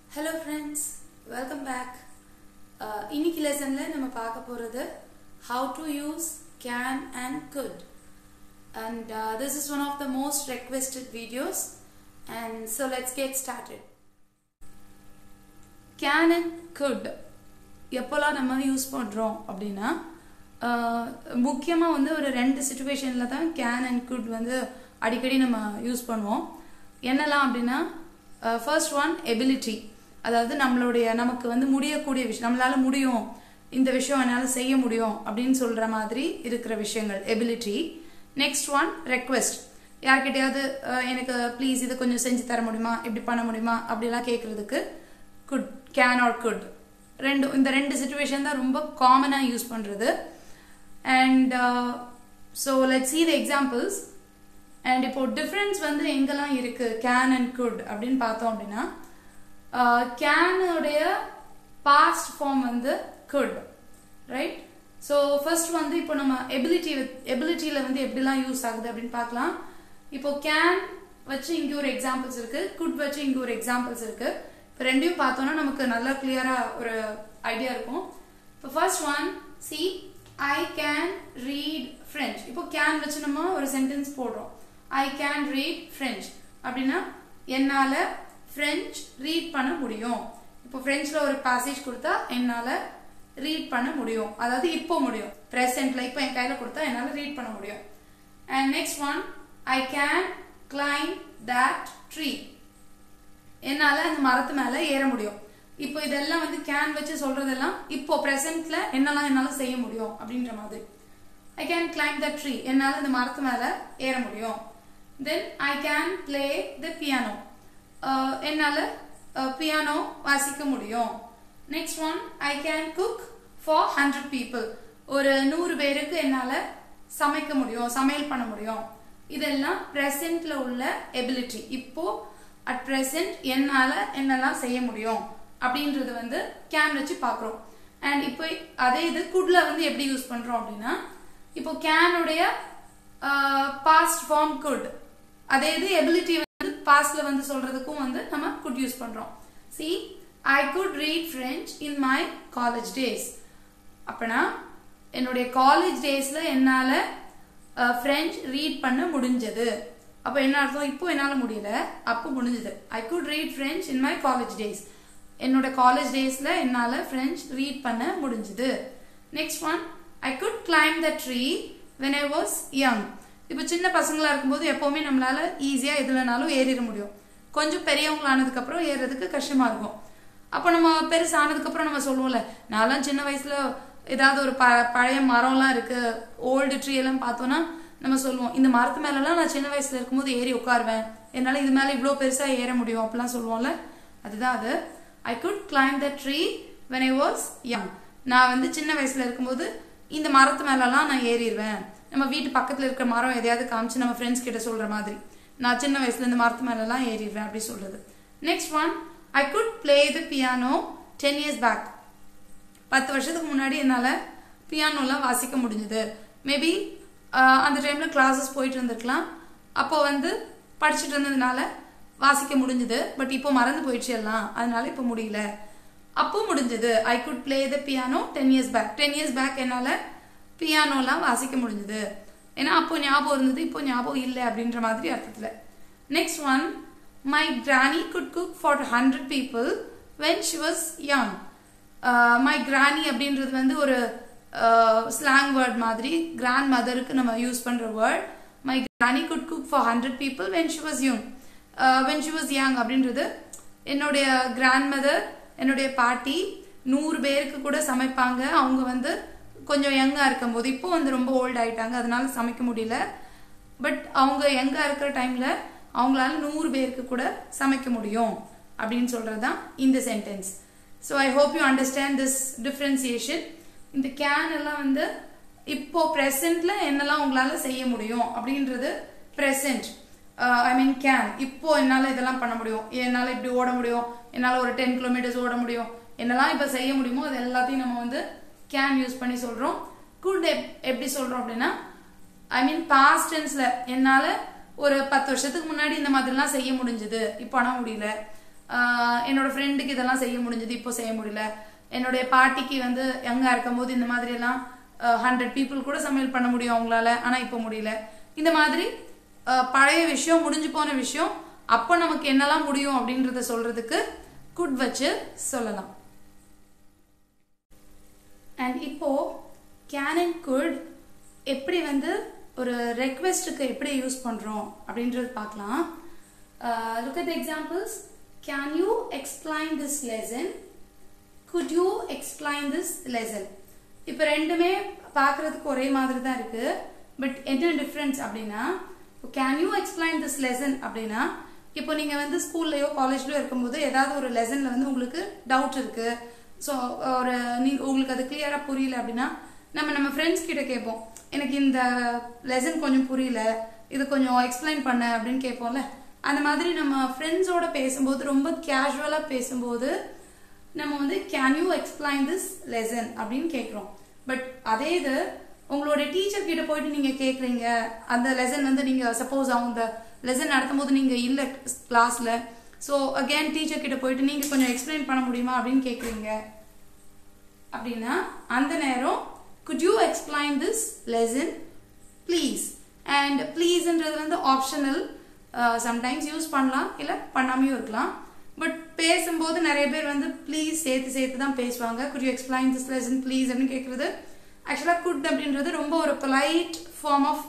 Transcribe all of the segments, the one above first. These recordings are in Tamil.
ஹலோ ஃப்ரெண்ட்ஸ் வெல்கம் பேக் இன்னைக்கு லெசனில் நம்ம பார்க்க போகிறது how to use can and could and this is one of the most requested videos and so let's get started can and could எப்போல்லாம் நம்ம யூஸ் பண்ணுறோம் அப்படின்னா முக்கியமாக வந்து ஒரு ரெண்டு சுச்சுவேஷனில் தான் கேன் அண்ட் குட் வந்து அடிக்கடி நம்ம யூஸ் பண்ணுவோம் என்னெல்லாம் அப்படின்னா ஃபர்ஸ்ட் ஒன் எபிலிட்டி அதாவது நம்மளுடைய நமக்கு வந்து முடியக்கூடிய விஷயம் நம்மளால முடியும் இந்த விஷயம் என்னால் செய்ய முடியும் அப்படின்னு சொல்கிற மாதிரி இருக்கிற விஷயங்கள் எபிலிட்டி நெக்ஸ்ட் ஒன் ரெக்வெஸ்ட் யார்கிட்டயாவது எனக்கு ப்ளீஸ் இது கொஞ்சம் செஞ்சு தர முடியுமா இப்படி பண்ண முடியுமா அப்படிலாம் கேட்குறதுக்கு குட் கேன் ஆர் குட் ரெண்டு இந்த ரெண்டு சுச்சுவேஷன் தான் ரொம்ப காமனாக யூஸ் பண்ணுறது and so let see the examples and இப்போ டிஃப்ரென்ஸ் வந்து எங்கெல்லாம் இருக்கு கேன் அண்ட் குட் அப்படின்னு பார்த்தோம் அப்படின்னா கேனுடைய பாஸ்ட் ஃபார்ம் வந்து குட் ரைட் ஸோ ஃபர்ஸ்ட் வந்து இப்போ நம்ம எபிலிட்டி எபிலிட்டியில் வந்து எப்படிலாம் யூஸ் ஆகுது அப்படின்னு பார்க்கலாம் இப்போ கேன் வச்சு இங்கே ஒரு எக்ஸாம்பிள்ஸ் இருக்கு குட் வச்சு இங்கே ஒரு எக்ஸாம்பிள்ஸ் இருக்கு இப்போ ரெண்டையும் பார்த்தோம்னா நமக்கு நல்லா கிளியராக ஒரு ஐடியா இருக்கும் இப்போ first one see I can read French இப்போ கேன் வச்சு நம்ம ஒரு சென்டென்ஸ் போடுறோம் ஐ கேன் ரீட் ஃப்ரெஞ்ச் அப்படின்னா என்னால் ஃப்ரெஞ்ச் ரீட் பண்ண முடியும் இப்போ ஃப்ரெஞ்சில் ஒரு பேசேஜ் கொடுத்தா என்னால் ரீட் பண்ண முடியும் அதாவது இப்போ முடியும் ப்ரெசென்ட்ல இப்போ என் கையில் கொடுத்தா என்னால் ரீட் பண்ண முடியும் and next one I can climb that tree என்னால் அந்த மரத்து மேலே ஏற முடியும் இப்போ இதெல்லாம் வந்து கேன் வச்சு சொல்றதெல்லாம் இப்போ ப்ரெசென்ட்ல என்னெல்லாம் என்னால் செய்ய முடியும் அப்படின்ற மாதிரி I can climb the tree என்னால் அந்த மரத்து மேலே ஏற முடியும் then I can play the piano என்னால் பியானோ வாசிக்க முடியும் next one I can cook for hundred people ஒரு நூறு பேருக்கு என்னால் சமைக்க முடியும் சமையல் பண்ண முடியும் இதெல்லாம் ப்ரெசென்ட்ல உள்ள எபிலிட்டி இப்போ அட் ப்ரெசென்ட் என்னால் என்னெல்லாம் செய்ய முடியும் அப்படின்றது வந்து கேன் வச்சு பார்க்குறோம் அண்ட் இப்போ அதே இது குட்ல வந்து எப்படி யூஸ் பண்ணுறோம் அப்படின்னா இப்போ கேனுடைய பாஸ்ட் ஃபார்ம் குட் அதே இது எபிலிட்டி வந்து பாஸ்ட்ல வந்து சொல்றதுக்கும் வந்து நம்ம குட் யூஸ் பண்றோம் see I could read French in my college days அப்பனா என்னுடைய காலேஜ் டேஸ்ல என்னால ஃப்ரெஞ்ச் ரீட் பண்ண முடிஞ்சது அப்போ என்ன அர்த்தம் இப்போ என்னால் முடியல அப்போ முடிஞ்சது I could read French in my college days என்னோட காலேஜ் டேஸ்ல என்னால் ஃப்ரெஞ்ச் ரீட் பண்ண முடிஞ்சது next one I could climb the tree when I was young இப்போ சின்ன பசங்களா இருக்கும்போது எப்பவுமே நம்மளால ஈஸியா எதுலனாலும் ஏறிட முடியும் கொஞ்சம் பெரியவங்களானதுக்கு அப்புறம் ஏறுறதுக்கு கஷ்டமா இருக்கும் அப்போ நம்ம பெருசானதுக்கு அப்புறம் நம்ம சொல்லுவோம்ல நான்லாம் சின்ன வயசுல ஏதாவது ஒரு ப பழைய மரம்லாம் இருக்கு ஓல்டு ட்ரீ எல்லாம் பார்த்தோம்னா நம்ம சொல்லுவோம் இந்த மரத்து மேலெல்லாம் நான் சின்ன வயசுல இருக்கும்போது ஏறி உட்காருவேன் என்னால் இது மேலே இவ்வளோ பெருசா ஏற முடியும் அப்படிலாம் சொல்லுவோம்ல அதுதான் அது I could climb the tree when I was young நான் வந்து சின்ன வயசுல இருக்கும்போது இந்த மரத்து மேலெல்லாம் நான் ஏறிடுவேன் நம்ம வீட்டு பக்கத்தில் இருக்கிற மரம் எதையாவது காமிச்சு நம்ம ஃப்ரெண்ட்ஸ் கிட்ட சொல்ற மாதிரி நான் சின்ன வயசுல இந்த மரத்து மேலெல்லாம் ஏறிடுவேன் அப்படி சொல்றது next one I could play the piano ten years back பத்து வருஷத்துக்கு முன்னாடி என்னால் பியானோலாம் வாசிக்க முடிஞ்சது மேபி அந்த டைமில் கிளாஸஸ் போயிட்டு இருந்திருக்கலாம் அப்போ வந்து படிச்சுட்டு இருந்ததுனால வாசிக்க முடிஞ்சது பட் இப்போ மறந்து போயிடுச்சு எல்லாம் அதனால இப்போ முடியல அப்போ முடிஞ்சது I could play the piano ten years back ten years back என்னால் பியானோலாம் வாசிக்க முடிஞ்சது ஏன்னா அப்போ ஞாபகம் இருந்தது இப்போ ஞாபகம் இல்லை அப்படின்ற மாதிரி அர்த்தத்தில் next one my granny could cook for hundred people when she was young my granny அப்படின்றது வந்து ஒரு ஸ்லாங் வேர்ட் மாதிரி கிராண்ட் மதருக்கு நம்ம யூஸ் பண்ணுற word my granny could cook for hundred people when she was young when she was young அப்படின்றது என்னுடைய கிராண்ட் மதர் என்னுடைய பாட்டி நூறு பேருக்கு கூட சமைப்பாங்க அவங்க வந்து கொஞ்சம் யங்காக இருக்கும்போது இப்போ வந்து ரொம்ப ஓல்ட் ஆயிட்டாங்க அதனால சமைக்க முடியல பட் அவங்க யங்காக இருக்கிற டைமில் அவங்களால நூறு பேருக்கு கூட சமைக்க முடியும் அப்படின்னு சொல்கிறது தான் இந்த sentence so I hope you understand this differentiation இந்த கேன் எல்லாம் வந்து இப்போ ப்ரெசென்ட்ல என்னெல்லாம் உங்களால செய்ய முடியும் அப்படின்றது ப்ரெசென்ட் ஐ மீன் கேன் இப்போ என்னால் இதெல்லாம் பண்ண முடியும் என்னால் இப்படி ஓட முடியும் என்னால் ஒரு டென் கிலோமீட்டர்ஸ் ஓட முடியும் என்னெல்லாம் இப்போ செய்ய முடியுமோ அது எல்லாத்தையும் நம்ம வந்து கேன் யூஸ் பண்ணி சொல்றோம் குட் எப்படி சொல்றோம் அப்படின்னா ஐ மீன் பாஸ்ட் டென்ஸ்ல என்னால ஒரு பத்து வருஷத்துக்கு முன்னாடி இந்த மாதிரிலாம் செய்ய முடிஞ்சது இப்போ ஆனால் முடியல ஆஹ் என்னோட ஃப்ரெண்டுக்கு இதெல்லாம் செய்ய முடிஞ்சது இப்போ செய்ய முடியல என்னுடைய பாட்டிக்கு வந்து யங்கா இருக்கும்போது இந்த மாதிரி எல்லாம் ஹண்ட்ரட் பீப்புள் கூட சமையல் பண்ண முடியும் அவங்களால ஆனா இப்போ முடியல இந்த மாதிரி ஆஹ் பழைய விஷயம் முடிஞ்சு போன விஷயம் அப்போ நமக்கு என்னெல்லாம் முடியும் அப்படின்றத சொல்றதுக்கு குட் வச்சு சொல்லலாம் அண்ட் இப்போ கேன் அண்ட் குட் எப்படி வந்து ஒரு ரெக்வெஸ்ட்டுக்கு எப்படி யூஸ் பண்றோம் அப்படின்றது பார்க்கலாம் look at examples can you explain this lesson could you explain this lesson இப்போ ரெண்டுமே பார்க்கறதுக்கு ஒரே மாதிரி தான் இருக்கு பட் என்ன டிஃப்ரென்ஸ் அப்படின்னா can you explain this lesson அப்படின்னா இப்போ நீங்க வந்து ஸ்கூல்லையோ காலேஜ்லயோ இருக்கும்போது ஏதாவது ஒரு லெசன்ல வந்து உங்களுக்கு டவுட் இருக்கு ஸோ ஒரு நீங்க உங்களுக்கு அது கிளியரா புரியல அப்படின்னா நம்ம நம்ம ஃப்ரெண்ட்ஸ் கிட்ட கேட்போம் எனக்கு இந்த லெசன் கொஞ்சம் புரியல இது கொஞ்சம் எக்ஸ்பிளைன் பண்ண அப்படின்னு கேட்போம்ல அந்த மாதிரி நம்ம ஃப்ரெண்ட்ஸோட பேசும்போது ரொம்ப கேஷுவலா பேசும்போது நம்ம வந்து can you explain this lesson அப்படின்னு கேட்குறோம் பட் அதே இது உங்களோட டீச்சர் கிட்ட போயிட்டு நீங்க கேக்குறீங்க அந்த லெசன் வந்து நீங்க சப்போஸ் அவங்க லெசன் நடத்தும் போது நீங்க இல்ல கிளாஸ்ல ஸோ அகைன் டீச்சர் கிட்ட போயிட்டு நீங்க கொஞ்சம் எக்ஸ்பிளைன் பண்ண முடியுமா அப்படின்னு கேக்குறீங்க அப்படின்னா அந்த நேரம் could you explain this lesson please and ப்ளீஸ்ன்றது வந்து ஆப்ஷனல் சம்டைம்ஸ் யூஸ் பண்ணலாம் இல்லை பண்ணாமையும் இருக்கலாம் பட் பேசும்போது நிறைய பேர் வந்து ப்ளீஸ் சேர்த்து சேர்த்து தான் பேசுவாங்க could you explain this lesson please அப்படின்னு கேட்குறது ஆக்சுவலாக குட் அப்படின்றது ரொம்ப ஒரு polite form of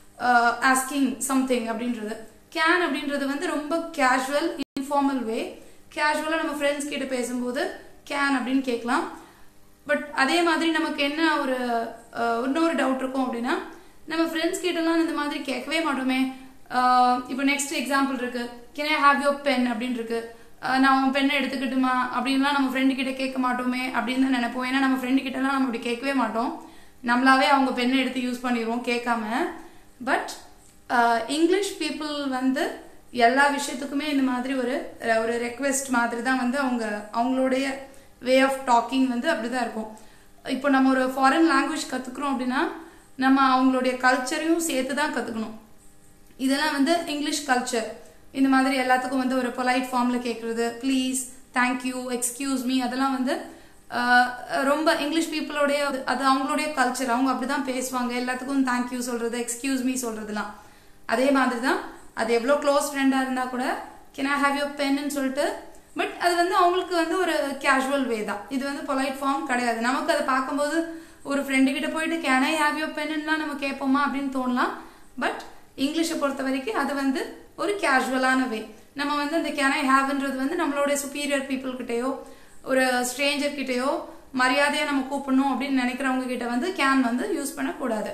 asking something அப்படின்றது கேன் அப்படின்றது வந்து ரொம்ப கேஷுவல் இன்ஃபார்மல் வே கேஷுவலாக நம்ம ஃப்ரெண்ட்ஸ் கிட்ட பேசும்போது கேன் அப்படின்னு கேட்கலாம் பட் அதே மாதிரி நமக்கு என்ன ஒரு அஹ், இன்னொரு டவுட் இருக்கும் அப்படின்னா நம்ம ஃப்ரெண்ட்ஸ் கிட்டலாம் இந்த மாதிரி கேட்கவே மாட்டோமே அஹ், இப்போ நெக்ஸ்ட் எக்ஸாம்பிள் இருக்கு can I have your pen அப்படின்னு இருக்கு அஹ், நான் உன் பெண்ணை எடுத்துக்கிட்டுமா அப்படின்லாம் நம்ம ஃப்ரெண்டு கிட்ட கேட்க மாட்டோமே அப்படின்னு தான் நினைப்போம் ஏன்னா நம்ம ஃப்ரெண்டு கிட்டலாம் நம்ம இப்படி கேட்கவே மாட்டோம் நம்மளாவே அவங்க பெண்ணை எடுத்து யூஸ் பண்ணிடுவோம் கேட்காம பட் இங்கிலீஷ் பீப்புள் வந்து எல்லா விஷயத்துக்குமே இந்த மாதிரி ஒரு ஒரு ரெக்வெஸ்ட் மாதிரி தான் வந்து அவங்க அவங்களுடைய வே ஆஃப் டாக்கிங் வந்து அப்படிதான் இருக்கும் இப்போ நம்ம ஒரு ஃபாரின் லாங்குவேஜ் கத்துக்கிறோம் அப்படின்னா நம்ம அவங்களுடைய கல்ச்சரையும் சேர்த்து தான் கத்துக்கணும் இதெல்லாம் வந்து இங்கிலீஷ் கல்ச்சர் இந்த மாதிரி எல்லாத்துக்கும் வந்து ஒரு பொலைட் ஃபார்ம்ல கேட்கறது ப்ளீஸ் தேங்க்யூ எக்ஸ்கியூஸ் மீ அதெல்லாம் வந்து ஆஹ், ரொம்ப இங்கிலீஷ் பீப்புளோடைய அது அவங்களுடைய கல்ச்சர் அவங்க அப்படிதான் பேசுவாங்க எல்லாத்துக்கும் தேங்க்யூ சொல்றது எக்ஸ்கியூஸ் மீ சொல்றதுலாம் அதே மாதிரி தான் அது எவ்வளோ க்ளோஸ் ஃப்ரெண்டாக இருந்தால் கூட can I have your pen சொல்லிட்டு பட் அது வந்து அவங்களுக்கு வந்து ஒரு கேஷுவல் வே தான் இது வந்து பொலைட் ஃபார்ம் கிடையாது நமக்கு அதை பார்க்கும்போது ஒரு ஃப்ரெண்டு கிட்ட போயிட்டு கேன் ஐ ஹாவ் யோர் பென்னுலாம் நம்ம கேட்போமா அப்படின்னு தோணலாம் பட் இங்கிலீஷை பொறுத்த வரைக்கும் அது வந்து ஒரு கேஷுவலான வே நம்ம வந்து அந்த கேன் ஐ ஹாவ்ன்றது வந்து நம்மளுடைய சுப்பீரியர் பீப்புள் கிட்டயோ ஒரு ஸ்ட்ரேஞ்சர் கிட்டயோ மரியாதையா நம்ம கூப்பிடணும் அப்படின்னு நினைக்கிறவங்க கிட்ட வந்து கேன் வந்து யூஸ் பண்ணக்கூடாது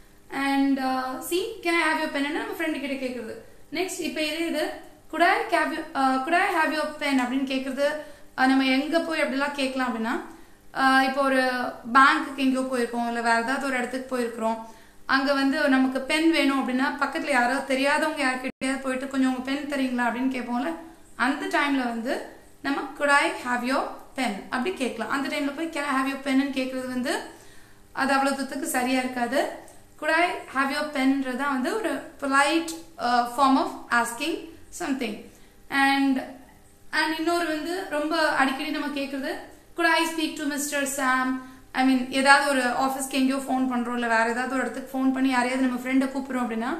and see can I have your pen நம்ம ஃப்ரெண்டு கிட்ட கேட்குறது நெக்ஸ்ட் இப்போ இதே இது could I have you could I have your pen அப்படின்னு கேட்குறது நம்ம எங்கே போய் அப்படிலாம் கேட்கலாம் அப்படின்னா uh, இப்போ ஒரு பேங்க்குக்கு எங்கேயோ போயிருக்கோம் இல்லை வேற ஏதாவது ஒரு இடத்துக்கு போயிருக்கிறோம் அங்கே வந்து நமக்கு பென் வேணும் அப்படின்னா பக்கத்தில் யாராவது தெரியாதவங்க யார்கிட்டயாவது போயிட்டு கொஞ்சம் உங்க பென் தரீங்களா அப்படின்னு கேட்போம்ல அந்த டைம்ல வந்து நம்ம could I have your pen அப்படி கேட்கலாம் அந்த டைம்ல போய் can I have your pen கேட்கறது வந்து அது அவ்வளோ தூரத்துக்கு சரியா இருக்காது குட் ஐ ஹாவ் யோர் பென்ன்றது தான் வந்து ஒரு polite form of asking something and and இன்னொரு வந்து ரொம்ப அடிக்கடி நம்ம கேட்குறது could I speak to mister Sam I mean ஏதாவது ஒரு ஆஃபீஸ்க்கு எங்கேயோ ஃபோன் பண்றோம் இல்லை வேற ஏதாவது ஒரு இடத்துக்கு ஃபோன் பண்ணி யாரையாவது நம்ம ஃப்ரெண்டை கூப்பிடுறோம் அப்படின்னா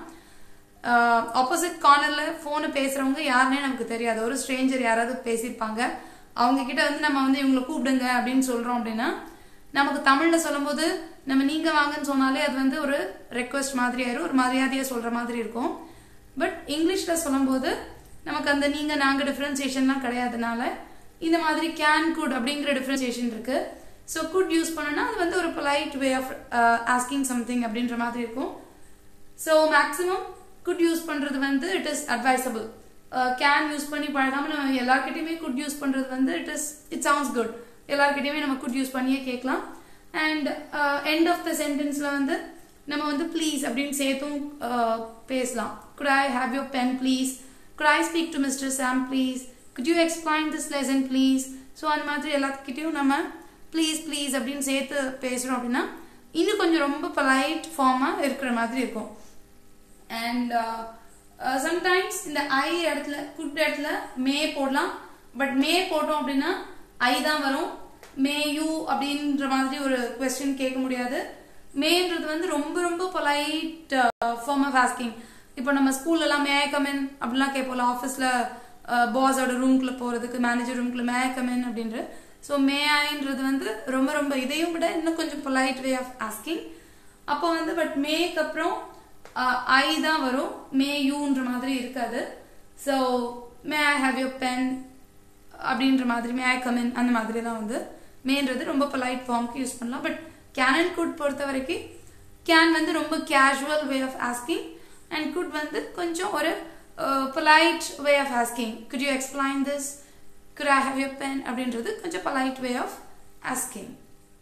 ஆப்போசிட் கார்னர்ல ஃபோனு பேசுறவங்க யாருன்னே நமக்கு தெரியாது ஒரு ஸ்ட்ரேஞ்சர் யாராவது பேசியிருப்பாங்க அவங்க கிட்ட வந்து நம்ம வந்து இவங்களை கூப்பிடுங்க அப்படின்னு சொல்றோம் அப்படின்னா நமக்கு தமிழ்ல சொல்லும்போது நம்ம நீங்க வாங்கன்னு சொன்னாலே அது வந்து ஒரு ரெக்வஸ்ட் மாதிரி ஆயிரும் ஒரு மரியாதையா சொல்ற மாதிரி இருக்கும் பட் இங்கிலீஷ்ல சொல்லும்போது நமக்கு அந்த நீங்க நாங்க டிஃபரன்சியேஷன்லாம் கிடையாதுனால இந்த மாதிரி கேன் குட் அப்படிங்கிற டிஃபரன்சியேஷன் இருக்கு ஸோ குட் யூஸ் பண்ணனா அது வந்து ஒரு polite way of asking something அப்படின்ற மாதிரி இருக்கும் ஸோ மேக்ஸிமம் குட் யூஸ் பண்றது வந்து it is advisable can use பண்ணி பழகாம நம்ம எல்லார்கிட்டயுமே குட் யூஸ் பண்றது வந்து it is it sounds good எல்லார்கிட்டயுமே நம்ம குட் யூஸ் பண்ணியே கேட்கலாம் அண்ட் எண்ட் ஆஃப் த சென்டென்ஸ்ல வந்து நம்ம வந்து ப்ளீஸ் அப்படின்னு சேர்த்தும் uh, பேசலாம் could I have your pen please could I speak to mister Sam please could you explain this lesson please so அந்த மாதிரி எல்லாத்துக்கிட்டையும் நம்ம ப்ளீஸ் ப்ளீஸ் அப்படின்னு சேர்த்து பேசுறோம் அப்படின்னா இன்னும் கொஞ்சம் ரொம்ப பொலைட் ஃபார்மாக இருக்கிற மாதிரி இருக்கும் அண்ட் சம்டைம்ஸ் இந்த ஐ இடத்துல குட் இடத்துல மே போடலாம் பட் மே போட்டோம் அப்படின்னா ஐ தான் வரும் மே யூ அப்படின்ற மாதிரி ஒரு கொஸ்டின் கேட்க முடியாது மேன்றது வந்து ரொம்ப ரொம்ப பொலைட் ஃபார்ம் ஆஃப் ஆஸ்கிங் இப்போ நம்ம ஸ்கூல்ல எல்லாம் மே கமென் அப்படிலாம் கேட்போம்ல ஆஃபீஸ்ல பாஸோட ரூம்குள்ள போறதுக்கு மேனேஜர் ரூம்குள்ள மே கமென் அப்படின்ற ஸோ மே ஐன்றது வந்து ரொம்ப ரொம்ப இதையும் விட இன்னும் கொஞ்சம் பொலைட் வே ஆஃப் ஆஸ்கிங் அப்போ வந்து பட் மேக்கு அப்புறம் ஐ தான் வரும் மே யூன்ற மாதிரி இருக்காது so may I have your pen அப்படின்ற மாதிரி மே ஐ கமின் அந்த மாதிரி தான் வந்து மேன்றது ரொம்ப பொலைட் ஃபார்ம்க்கு யூஸ் பண்ணலாம் பட் கேன் அண்ட் குட் பொறுத்த வரைக்கும் கேன் வந்து ரொம்ப casual way of asking and could வந்து கொஞ்சம் ஒரு polite way of asking could you explain this could I have your pen அப்படின்றது கொஞ்சம் polite way of asking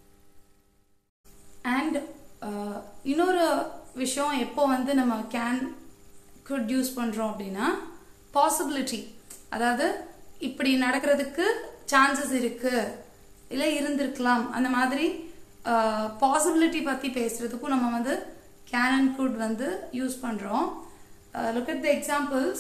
and இன்னொரு விஷயம் எப்போ வந்து நம்ம கேன் குட் யூஸ் பண்ணுறோம் அப்படின்னா பாசிபிலிட்டி அதாவது இப்படி நடக்கிறதுக்கு சான்சஸ் இருக்கு இல்லை இருந்திருக்கலாம் அந்த மாதிரி பாசிபிலிட்டி பற்றி பேசுறதுக்கும் நம்ம வந்து கேன் அண்ட் குட் வந்து யூஸ் பண்ணுறோம் look at the examples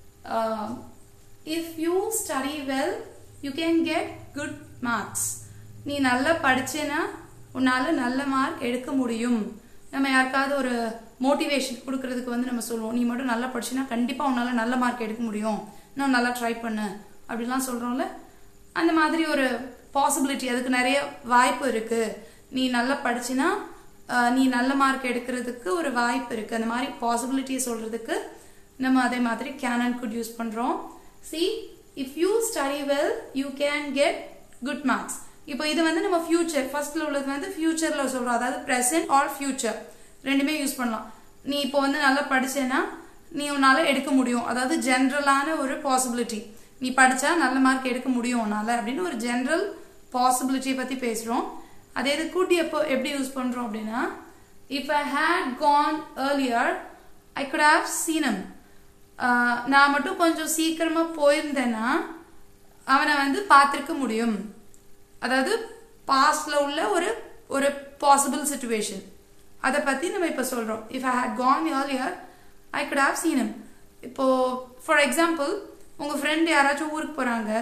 if you study well you can get good marks நீ நல்லா படிச்சேன்னா உன்னால நல்ல மார்க் எடுக்க முடியும் நம்ம யாருக்காவது ஒரு மோட்டிவேஷன் கொடுக்கறதுக்கு வந்து நம்ம சொல்லுவோம் நீ மட்டும் நல்லா படிச்சினா கண்டிப்பா உன்னால நல்ல மார்க் எடுக்க முடியும் இன்னும் நல்லா ட்ரை பண்ணு அப்படிலாம் சொல்றோம்ல அந்த மாதிரி ஒரு பாசிபிலிட்டி அதுக்கு நிறைய வாய்ப்பு இருக்கு நீ நல்லா படிச்சினா நீ நல்ல மார்க் எடுக்கிறதுக்கு ஒரு வாய்ப்பு இருக்கு அந்த மாதிரி பாசிபிலிட்டியை சொல்றதுக்கு நம்ம அதே மாதிரி கேன் அண்ட் குட் யூஸ் பண்றோம் see if you study well you can get good marks இப்போ இது வந்து நம்ம ஃபியூச்சர் ஃபர்ஸ்ட்ல உள்ளது வந்து ஃபியூச்சர்ல சொல்றோம் அதாவது ப்ரெசென்ட் ஆர் ஃபியூச்சர் ரெண்டுமே யூஸ் பண்ணலாம் நீ இப்போ வந்து நல்லா படிச்சேன்னா நீ உன்னால எடுக்க முடியும் அதாவது ஜென்ரலான ஒரு பாசிபிலிட்டி நீ படிச்சா நல்ல மார்க் எடுக்க முடியும் உன்னால அப்படின்னு ஒரு ஜென்ரல் பாசிபிலிட்டியை பத்தி பேசுறோம் அதே இது கூட்டி எப்போ எப்படி யூஸ் பண்றோம் அப்படின்னா if I had gone earlier I could have seen him நான் மட்டும் கொஞ்சம் சீக்கிரமா போயிருந்தேன்னா அவனை வந்து பார்த்திருக்க முடியும் அதாவது பாஸ்ட்ல உள்ள ஒரு ஒரு பாசிபிள் சுச்சுவேஷன் அதை பத்தி நம்ம இப்ப சொல்றோம் if I had gone earlier I could have seen him இப்போ ஃபார் எக்ஸாம்பிள் உங்க ஃப்ரெண்ட் யாராச்சும் ஊருக்கு போறாங்க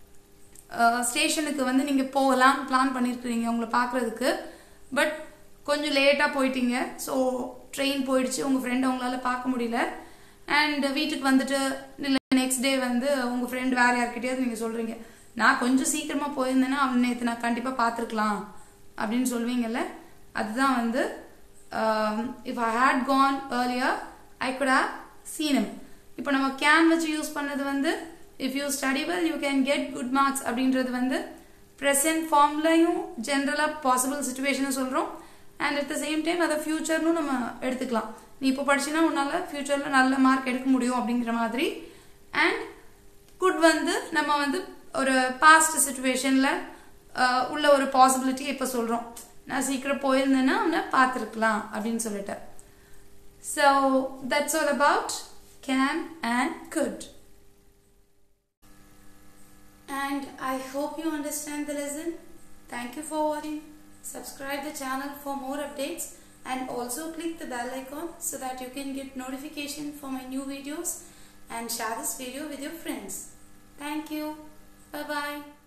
ஸ்டேஷனுக்கு வந்து நீங்க போகலாம் பிளான் பண்ணிருக்கிறீங்க உங்களை பாக்குறதுக்கு பட் கொஞ்சம் லேட்டா போயிட்டீங்க ஸோ ட்ரெயின் போயிடுச்சு உங்க ஃப்ரெண்டை உங்களால பார்க்க முடியல அண்ட் வீட்டுக்கு வந்துட்டு இல்லை நெக்ஸ்ட் டே வந்து உங்க ஃப்ரெண்ட் வேற யார்கிட்டயாவது நீங்க சொல்றீங்க நான் கொஞ்சம் சீக்கிரமா போயிருந்தேன்னா அவன் நேற்று நான் கண்டிப்பா பார்த்துருக்கலாம் அப்படின்னு சொல்லுவீங்கல்ல அதுதான் வந்து if I had gone earlier I could have seen him இப்போ நம்ம கேன் வச்சு யூஸ் பண்ணது வந்து if you study well you can get good marks அப்படின்றது வந்து ப்ரெசென்ட் ஃபார்ம்லையும் ஜென்ரலாக பாசிபிள் சுச்சுவேஷனை சொல்கிறோம் and at the same time அதை ஃபியூச்சர்னு நம்ம எடுத்துக்கலாம் நீ இப்போ படிச்சினா உன்னால ஃபியூச்சரில் நல்ல மார்க் எடுக்க முடியும் அப்படிங்கிற மாதிரி அண்ட் குட் வந்து நம்ம வந்து ஒரு பாஸ்ட் சுச்சுவேஷன்ல உள்ள ஒரு பாசிபிலிட்டி இப்ப சொல்றோம் நான் சீக்கிரம் போயிருந்தேன்னா அவனை பார்த்துருக்கலாம் அப்படின்னு சொல்லிட்டு so that's all about can and could And I hope you understand the lesson. Thank you for watching. Subscribe the channel for more updates and also click the bell icon so that you can get notification for my new videos and share this video with your friends. Thank you. Bye bye.